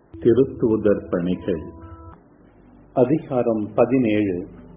திருத்தூதர் பணிகள் அதிகாரம் பதினேழு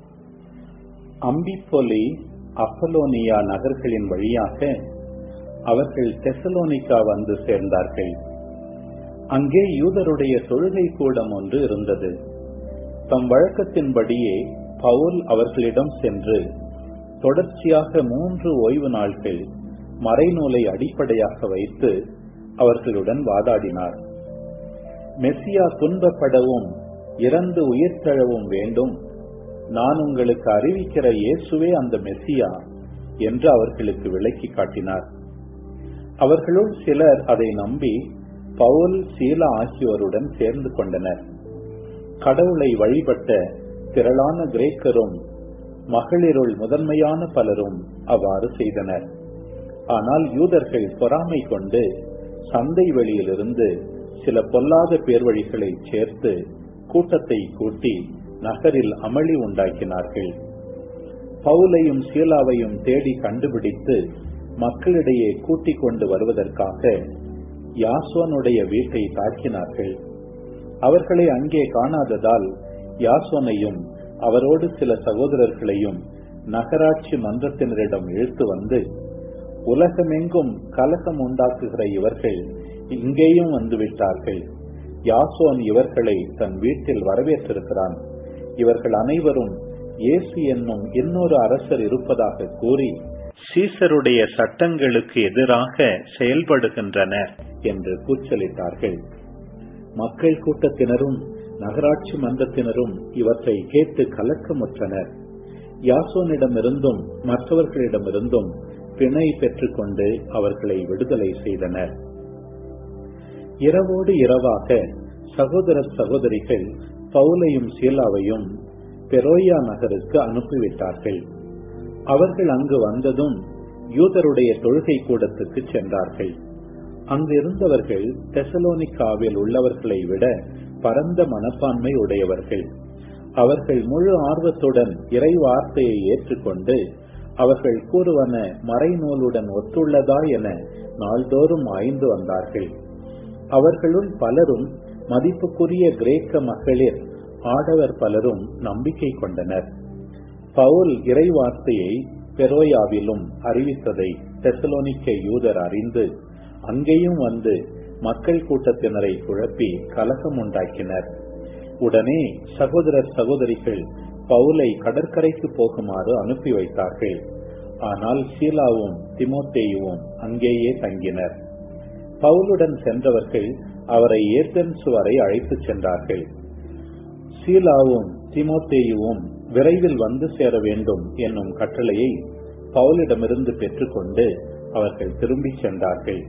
அம்பிப்பொலி அப்பலோனியா நகர்களின் வழியாக அவர்கள் தெசலோனிக்கா வந்து சேர்ந்தார்கள் அங்கே யூதருடைய தொழுகை கூடம் ஒன்று இருந்தது தம் வழக்கத்தின்படியே பவுல் அவர்களிடம் சென்று தொடர்ச்சியாக மூன்று ஓய்வு நாட்கள் மறைநூலை அடிப்படையாக வைத்து அவர்களுடன் வாதாடினார் மெஸ்ஸியா துன்பப்படவும் இறந்து உயிர்த்தெழவும் வேண்டும் நான் உங்களுக்கு அறிவிக்கிற இயேசுவே அந்த மெஸ்ஸியா என்று அவர்களுக்கு விளக்கி காட்டினார் அவர்களுள் சிலர் அதை நம்பி பவுல் சீலா ஆகியோருடன் சேர்ந்து கொண்டனர் கடவுளை வழிபட்ட திரளான கிரேக்கரும் மகளிருள் முதன்மையான பலரும் அவ்வாறு செய்தனர் ஆனால் யூதர்கள் பொறாமை கொண்டு சந்தை வெளியிலிருந்து சில பொல்லாத பேர்வழிகளை சேர்த்து கூட்டத்தை கூட்டி நகரில் அமளி உண்டாக்கினார்கள் பவுலையும் சீலாவையும் தேடி கண்டுபிடித்து மக்களிடையே கூட்டிக் கொண்டு வருவதற்காக யாசோனுடைய வீட்டை தாக்கினார்கள் அவர்களை அங்கே காணாததால் யாசோனையும் அவரோடு சில சகோதரர்களையும் நகராட்சி மன்றத்தினரிடம் இழுத்து வந்து உலகமெங்கும் கலகம் உண்டாக்குகிற இவர்கள் இங்கேயும் வந்துவிட்டார்கள் யாசோன் இவர்களை தன் வீட்டில் வரவேற்றிருக்கிறான் இவர்கள் அனைவரும் இயேசு என்னும் இன்னொரு அரசர் இருப்பதாக கூறி சீசருடைய சட்டங்களுக்கு எதிராக செயல்படுகின்றனர் என்று கூச்சலிட்டார்கள் மக்கள் கூட்டத்தினரும் நகராட்சி மன்றத்தினரும் இவற்றை கேட்டு கலக்கமுற்றனர் யாசோனிடமிருந்தும் மற்றவர்களிடமிருந்தும் பிணை பெற்றுக்கொண்டு அவர்களை விடுதலை செய்தனர் இரவோடு இரவாக சகோதர சகோதரிகள் பவுலையும் சீலாவையும் பெரோயா நகருக்கு அனுப்பிவிட்டார்கள் அவர்கள் அங்கு வந்ததும் யூதருடைய தொழுகை கூடத்துக்கு சென்றார்கள் அங்கு இருந்தவர்கள் தெசலோனிக்காவில் உள்ளவர்களை விட பரந்த மனப்பான்மை உடையவர்கள் அவர்கள் முழு ஆர்வத்துடன் இறை வார்த்தையை ஏற்றுக்கொண்டு அவர்கள் கூறுவன மறைநூலுடன் ஒத்துள்ளதா என நாள்தோறும் ஆய்ந்து வந்தார்கள் அவர்களுள் பலரும் மதிப்புக்குரிய கிரேக்க மகளிர் ஆடவர் பலரும் நம்பிக்கை கொண்டனர் பவுல் இறை வார்த்தையை பெரோயாவிலும் அறிவித்ததை தெசலோனிக்க யூதர் அறிந்து அங்கேயும் வந்து மக்கள் கூட்டத்தினரை குழப்பி கலகம் உண்டாக்கினர் உடனே சகோதரர் சகோதரிகள் பவுலை கடற்கரைக்கு போகுமாறு அனுப்பி வைத்தார்கள் ஆனால் சீலாவும் திமோத்தேயுவும் அங்கேயே தங்கினர் பவுலுடன் சென்றவர்கள் அவரை ஏத்தன்சு வரை அழைத்துச் சென்றார்கள் சீலாவும் திமோத்தேயுவும் விரைவில் வந்து சேர வேண்டும் என்னும் கட்டளையை பவுலிடமிருந்து பெற்றுக்கொண்டு அவர்கள் திரும்பிச் சென்றார்கள்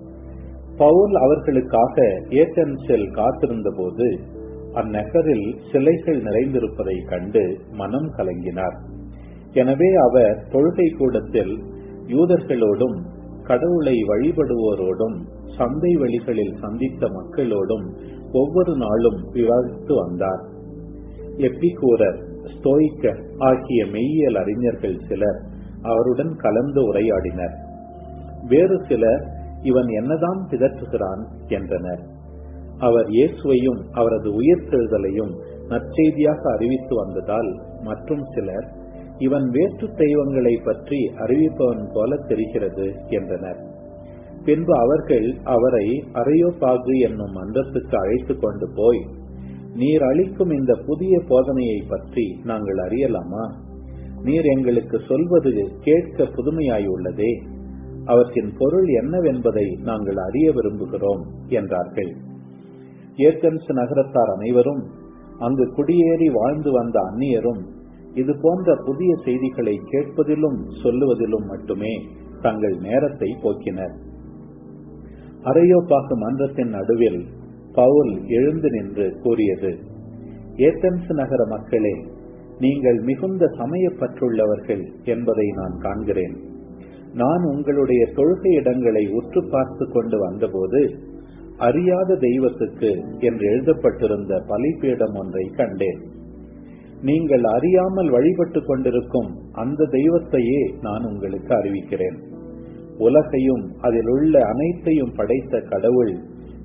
பவுல் அவர்களுக்காக ஏத்தன்சில் காத்திருந்த போது அந்நகரில் சிலைகள் நிறைந்திருப்பதை கண்டு மனம் கலங்கினார் எனவே அவர் தொழுகை கூடத்தில் யூதர்களோடும் கடவுளை வழிபடுவோரோடும் சந்தை வெளிகளில் சந்தித்த மக்களோடும் ஒவ்வொரு நாளும் விவாதித்து வந்தார் எப்பிகூரர் ஸ்தோயிக்கர் ஆகிய மெய்யியல் அறிஞர்கள் சிலர் அவருடன் கலந்து உரையாடினர் வேறு சிலர் இவன் என்னதான் பிதற்றுகிறான் என்றனர் அவர் இயேசுவையும் அவரது உயிர்த்தெழுதலையும் நற்செய்தியாக அறிவித்து வந்ததால் மற்றும் சிலர் இவன் வேற்று தெய்வங்களை பற்றி அறிவிப்பவன் போல தெரிகிறது என்றனர் பின்பு அவர்கள் அவரை அரையோபாகு என்னும் மன்றத்துக்கு அழைத்து கொண்டு போய் நீர் அளிக்கும் இந்த புதிய போதனையை பற்றி நாங்கள் அறியலாமா நீர் எங்களுக்கு சொல்வது கேட்க புதுமையாயுள்ளதே அவற்றின் பொருள் என்னவென்பதை நாங்கள் அறிய விரும்புகிறோம் என்றார்கள் ஏத்தன்ஸ் நகரத்தார் அனைவரும் அங்கு குடியேறி வாழ்ந்து வந்த அந்நியரும் இது போன்ற புதிய செய்திகளை கேட்பதிலும் சொல்லுவதிலும் மட்டுமே தங்கள் நேரத்தை போக்கினர் அரையோப்பாக்கு மன்றத்தின் நடுவில் பவுல் எழுந்து நின்று கூறியது ஏத்தன்ஸ் நகர மக்களே நீங்கள் மிகுந்த சமயப்பற்றுள்ளவர்கள் என்பதை நான் காண்கிறேன் நான் உங்களுடைய தொழுகை இடங்களை உற்று பார்த்து கொண்டு வந்தபோது அறியாத தெய்வத்துக்கு என்று எழுதப்பட்டிருந்த பலிபீடம் ஒன்றை கண்டேன் நீங்கள் அறியாமல் வழிபட்டு கொண்டிருக்கும் அந்த தெய்வத்தையே நான் உங்களுக்கு அறிவிக்கிறேன் உலகையும் அதில் உள்ள அனைத்தையும் படைத்த கடவுள்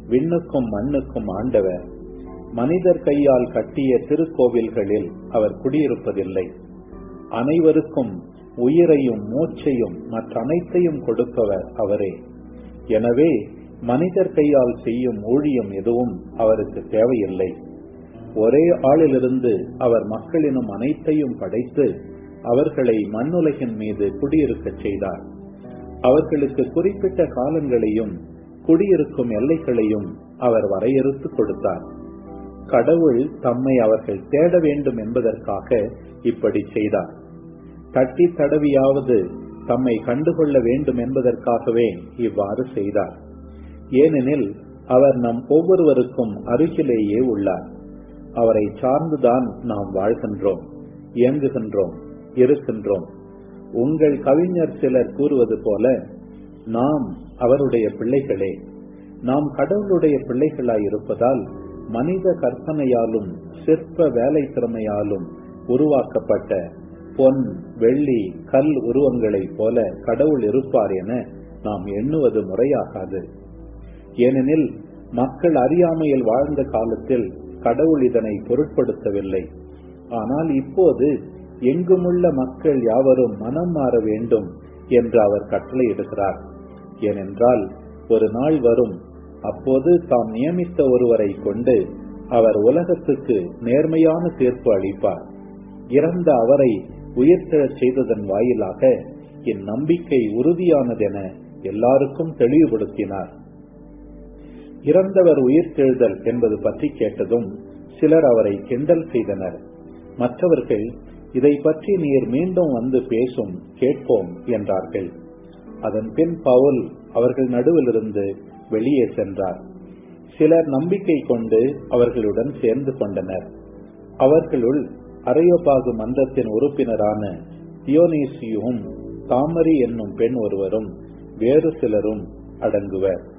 விண்ணுக்கும் மண்ணுக்கும் ஆண்டவர் மனிதர் கையால் கட்டிய திருக்கோவில்களில் அவர் குடியிருப்பதில்லை அனைவருக்கும் உயிரையும் மூச்சையும் மற்ற அனைத்தையும் கொடுப்பவர் அவரே எனவே மனிதர் கையால் செய்யும் ஊழியம் எதுவும் அவருக்கு தேவையில்லை ஒரே ஆளிலிருந்து அவர் மக்களினும் அனைத்தையும் படைத்து அவர்களை மண்ணுலகின் மீது குடியிருக்கச் செய்தார் அவர்களுக்கு குறிப்பிட்ட காலங்களையும் குடியிருக்கும் எல்லைகளையும் அவர் வரையறுத்து கொடுத்தார் கடவுள் தம்மை அவர்கள் தேட வேண்டும் என்பதற்காக இப்படி செய்தார் தட்டி தடவியாவது தம்மை கண்டுகொள்ள வேண்டும் என்பதற்காகவே இவ்வாறு செய்தார் ஏனெனில் அவர் நம் ஒவ்வொருவருக்கும் அருகிலேயே உள்ளார் அவரை சார்ந்துதான் நாம் வாழ்கின்றோம் இயங்குகின்றோம் இருக்கின்றோம் உங்கள் கவிஞர் சிலர் கூறுவது போல நாம் அவருடைய பிள்ளைகளே நாம் கடவுளுடைய பிள்ளைகளாய் இருப்பதால் மனித கற்பனையாலும் சிற்ப வேலை திறமையாலும் உருவாக்கப்பட்ட பொன் வெள்ளி கல் உருவங்களைப் போல கடவுள் இருப்பார் என நாம் எண்ணுவது முறையாகாது ஏனெனில் மக்கள் அறியாமையில் வாழ்ந்த காலத்தில் கடவுள் இதனை பொருட்படுத்தவில்லை ஆனால் இப்போது எங்குமுள்ள மக்கள் யாவரும் மனம் மாற வேண்டும் என்று அவர் கட்டளையிடுகிறார் ஏனென்றால் ஒரு நாள் வரும் அப்போது தாம் நியமித்த ஒருவரை கொண்டு அவர் உலகத்துக்கு நேர்மையான தீர்ப்பு அளிப்பார் இறந்த அவரை உயிர்த்தெழச் செய்ததன் வாயிலாக இந்நம்பிக்கை உறுதியானதென எல்லாருக்கும் தெளிவுபடுத்தினார் இறந்தவர் உயிர்த்தெழுதல் என்பது பற்றி கேட்டதும் சிலர் அவரை கிண்டல் செய்தனர் மற்றவர்கள் இதை பற்றி நீர் மீண்டும் வந்து பேசும் கேட்போம் என்றார்கள் அதன் பின் பவுல் அவர்கள் நடுவிலிருந்து வெளியே சென்றார் சிலர் நம்பிக்கை கொண்டு அவர்களுடன் சேர்ந்து கொண்டனர் அவர்களுள் அரையோபாகு மன்றத்தின் உறுப்பினரான தியோனேசியும் தாமரி என்னும் பெண் ஒருவரும் வேறு சிலரும் அடங்குவர்